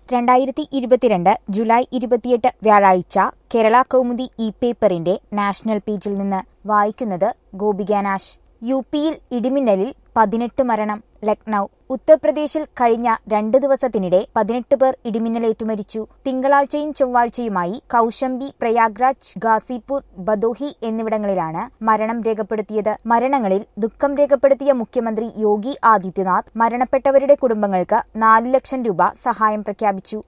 രണ്ടായിരത്തി ഇരുപത്തിരണ്ട് ജൂലൈ ഇരുപത്തിയെട്ട് വ്യാഴാഴ്ച കേരള കൗമുദി ഇ പേപ്പറിന്റെ നാഷണൽ പേജിൽ നിന്ന് വായിക്കുന്നത് ഗോപിക നാശ് യു പിയിൽ ഇടിമിന്നലിൽ പതിനെട്ട് മരണം ലക്നൌ ഉത്തർപ്രദേശിൽ കഴിഞ്ഞ രണ്ട് ദിവസത്തിനിടെ പതിനെട്ട് പേർ ഇടിമിന്നലേറ്റു മരിച്ചു തിങ്കളാഴ്ചയും ചൊവ്വാഴ്ചയുമായി കൌശംബി പ്രയാഗ്രാജ് ഗാസിപൂർ ബദോഹി എന്നിവിടങ്ങളിലാണ് മരണം രേഖപ്പെടുത്തിയത് മരണങ്ങളിൽ ദുഃഖം രേഖപ്പെടുത്തിയ മുഖ്യമന്ത്രി യോഗി ആദിത്യനാഥ് മരണപ്പെട്ടവരുടെ കുടുംബങ്ങൾക്ക് നാലു ലക്ഷം രൂപ സഹായം പ്രഖ്യാപിച്ചു